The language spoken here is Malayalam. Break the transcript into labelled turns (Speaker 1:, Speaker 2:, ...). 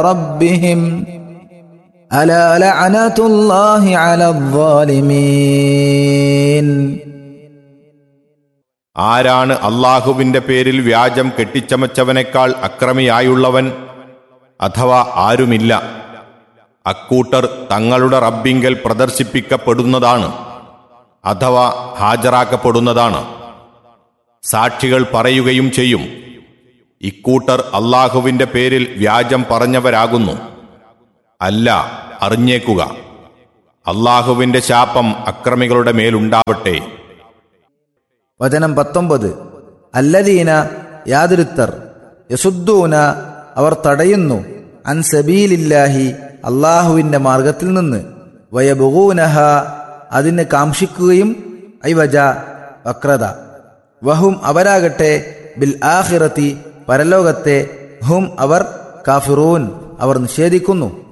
Speaker 1: ربهم ألا لعنة الله على الظالمين
Speaker 2: ആരാണ് അള്ളാഹുവിന്റെ പേരിൽ വ്യാജം കെട്ടിച്ചമച്ചവനേക്കാൾ അക്രമിയായുള്ളവൻ അഥവാ ആരുമില്ല അക്കൂട്ടർ തങ്ങളുടെ റബ്ബിങ്കൽ പ്രദർശിപ്പിക്കപ്പെടുന്നതാണ് അഥവാ ഹാജരാക്കപ്പെടുന്നതാണ് സാക്ഷികൾ പറയുകയും ചെയ്യും ഇക്കൂട്ടർ അള്ളാഹുവിന്റെ പേരിൽ വ്യാജം പറഞ്ഞവരാകുന്നു അല്ല അറിഞ്ഞേക്കുക അള്ളാഹുവിന്റെ ശാപം അക്രമികളുടെ മേലുണ്ടാവട്ടെ
Speaker 1: വചനം പത്തൊമ്പത് അല്ലദീന യാതൊരുത്തർ യസുദ്ദൂന അവർ തടയുന്നു അൻ സബീലില്ലാഹി അള്ളാഹുവിൻ്റെ മാർഗത്തിൽ നിന്ന് വയബുഗൂനഹ അതിന് കാംക്ഷിക്കുകയും ഐവജ വക്രത വഹും അവരാകട്ടെ ബിൽ ആഹിറത്തി പരലോകത്തെ ഹും അവർ കാഫിറൂൻ അവർ നിഷേധിക്കുന്നു